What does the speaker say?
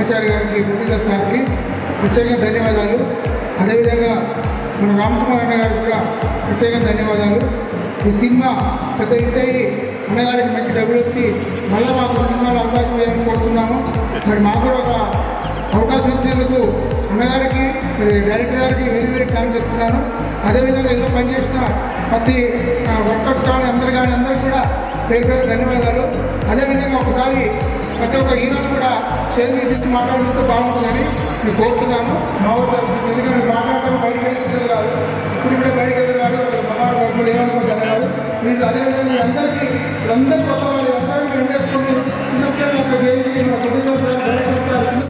బ్రహ్మచారి గారికి ప్రొడ్యూసర్ సార్కి ప్రత్యేకంగా ధన్యవాదాలు అదేవిధంగా మన రామ్కుమార్ అన్న గారికి కూడా ప్రత్యేకంగా ధన్యవాదాలు ఈ సినిమా పెద్ద హిట్ అయ్యి అన్నగారికి మంచి డబ్బులు వచ్చి మళ్ళీ మాకు సినిమాలో అవకాశం ఇవ్వాలని కోరుతున్నాము మరి మాకు కూడా ఒక అవకాశం ఇచ్చినందుకు అన్నగారికి మరి డైరెక్టర్ గారికి వెరీ వెరీ థ్యాంక్స్ చెప్తున్నాను అదేవిధంగా ఇందులో పనిచేసిన ప్రతి వర్కర్స్ కానీ అందరు కానీ అందరూ కూడా పేరు పేరు ధన్యవాదాలు అదేవిధంగా ఒకసారి ప్రతి ఒక్క హీరోని కూడా చేతి మాట్లాడిస్తే బాగుంటుందని నేను కోరుతున్నాను మా ఊరు ఎందుకంటే మాట్లాడటం బయటకు వెళ్ళి కాదు ఇప్పుడు ఇప్పుడే బయటకు వెళ్ళి కాదు మహారాష్ట్రలో ఏమనుకోవద్దు కాదు మీరు అదేవిధంగా మీ అందరికీ అందరూ కొత్త వాళ్ళు అందరికీ వెంటేసుకొని చిన్న పిల్లలు యొక్క జయంతి మా ప్రొడ్యూసర్ డైరెక్టర్